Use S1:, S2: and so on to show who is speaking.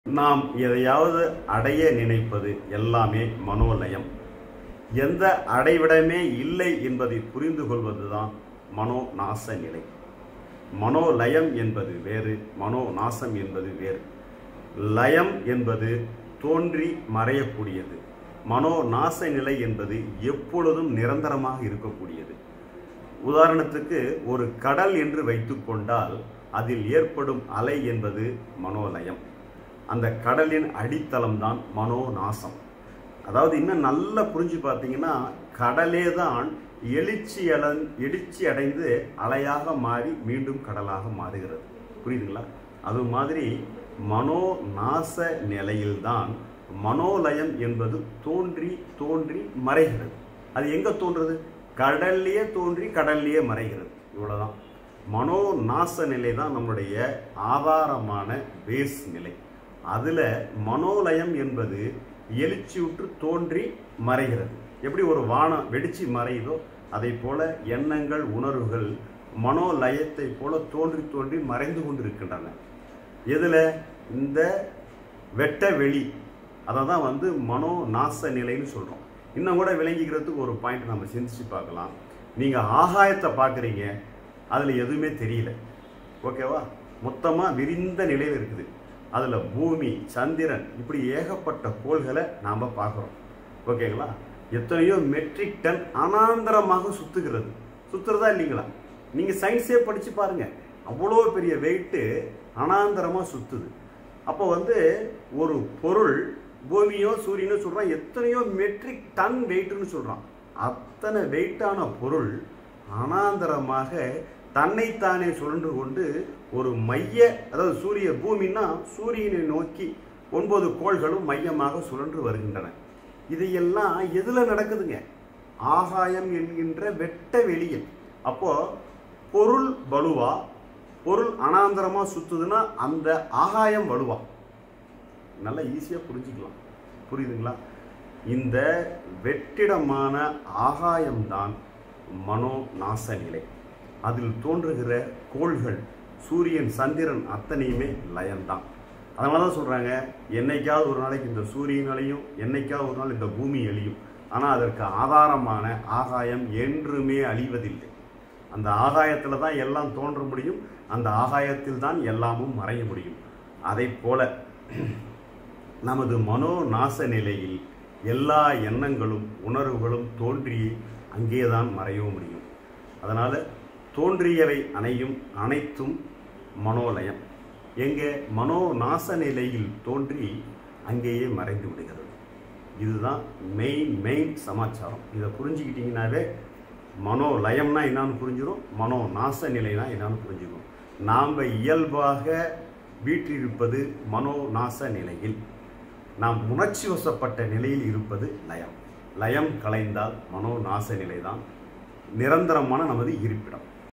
S1: நாம் எதையாவது அடைய நினைப்பது எல்லாமே மனோலயம் எந்த அடைவிடமே இல்லை என்பதை புரிந்து கொள்வதுதான் மனோ நாச நிலை மனோலயம் என்பது வேறு மனோ நாசம் என்பது வேறு லயம் என்பது தோன்றி மறையக்கூடியது மனோ நாச நிலை என்பது எப்பொழுதும் நிரந்தரமாக இருக்கக்கூடியது உதாரணத்துக்கு ஒரு கடல் என்று வைத்துக்கொண்டால் அதில் ஏற்படும் அலை என்பது மனோலயம் அந்த கடலின் அடித்தளம் தான் மனோநாசம் அதாவது இன்னும் நல்லா புரிஞ்சு பார்த்தீங்கன்னா கடலே தான் எழுச்சி அடன் எழுச்சி அடைந்து அலையாக மாறி மீண்டும் கடலாக மாறுகிறது புரியுதுங்களா அது மாதிரி மனோ நாச நிலையில்தான் மனோலயம் என்பது தோன்றி தோன்றி மறைகிறது அது எங்க தோன்றுறது கடல்லையே தோன்றி கடல்லையே மறைகிறது இவ்வளவுதான் மனோ நாச நிலை தான் நம்முடைய ஆதாரமான பேஸ் நிலை அதுல மனோலயம் என்பது எழுச்சியுற்று தோன்றி மறைகிறது எப்படி ஒரு வானம் வெடிச்சு மறையுதோ அதை போல எண்ணங்கள் உணர்வுகள் மனோலயத்தை போல தோன்றி தோன்றி மறைந்து கொண்டிருக்கின்றன எதுல இந்த வெட்ட வெளி அதை தான் வந்து மனோ நாச நிலைன்னு சொல்றோம் இன்னும் கூட விளங்கிக்கிறதுக்கு ஒரு பாயிண்ட் நம்ம சிந்திச்சு பார்க்கலாம் நீங்க ஆகாயத்தை பார்க்குறீங்க அதுல எதுவுமே தெரியல ஓகேவா மொத்தமா விரிந்த நிலையில் இருக்குது அதுல பூமி சந்திரன் இப்படி ஏகப்பட்ட கோள்களை நாம பார்க்குறோம் ஓகேங்களா எத்தனையோ மெட்ரிக் டன் அனாந்தரமாக சுத்துகிறது சுத்துறதா இல்லைங்களா நீங்க சயின்ஸே படிச்சு பாருங்க அவ்வளோ பெரிய வெயிட்டு அனாந்தரமா சுத்துது அப்போ வந்து ஒரு பொருள் பூமியோ சூரியனோ சொல்றான் எத்தனையோ மெட்ரிக் டன் வெயிட்னு சொல்றான் அத்தனை வெயிட்டான பொருள் அனாந்தரமாக தன்னைத்தானே சுழன்று கொண்டு ஒரு மைய அதாவது சூரிய பூமின்னா சூரியனை நோக்கி ஒன்பது கோள்களும் மையமாக சுழன்று வருகின்றன இதையெல்லாம் எதுல நடக்குதுங்க ஆகாயம் என்கின்ற வெட்ட வெளியில் அப்போ பொருள் வலுவா பொருள் அனாந்தரமா சுத்துதுன்னா அந்த ஆகாயம் வலுவா நல்லா ஈஸியா புரிஞ்சுக்கலாம் புரியுதுங்களா இந்த வெற்றிடமான ஆகாயம்தான் மனோ நாச நிலை அதில் தோன்றுகிற கோள்கள் சூரியன் சந்திரன் அத்தனையுமே லயம்தான் அதனால தான் சொல்கிறாங்க என்னைக்காவது ஒரு நாளைக்கு இந்த சூரியன் அழியும் என்னைக்காவது ஒரு நாள் இந்த பூமி அழியும் ஆனால் அதற்கு ஆதாரமான ஆகாயம் என்றுமே அழிவதில்லை அந்த ஆகாயத்தில் தான் எல்லாம் தோன்ற முடியும் அந்த ஆகாயத்தில் தான் எல்லாமும் மறைய முடியும் அதை போல நமது மனோ நாச நிலையில் எல்லா எண்ணங்களும் உணர்வுகளும் தோன்றி அங்கேதான் மறையவும் முடியும் அதனால் தோன்றியவை அனையும் அனைத்தும் மனோலயம் எங்கே மனோ நாச நிலையில் தோன்றி அங்கேயே மறைந்து விடுகிறது இதுதான் மெயின் மெயின் சமாச்சாரம் இதை புரிஞ்சுக்கிட்டீங்கன்னாவே மனோ லயம்னா என்னன்னு புரிஞ்சிடும் மனோ நாச நிலைனா என்னன்னு புரிஞ்சுக்கும் நாம் இயல்பாக வீற்றிருப்பது மனோ நாச நிலையில் நாம் உணர்ச்சி வசப்பட்ட நிலையில் இருப்பது லயம் லயம் கலைந்தால் மனோ நாச நிலைதான் நிரந்தரமான நமது இருப்பிடம்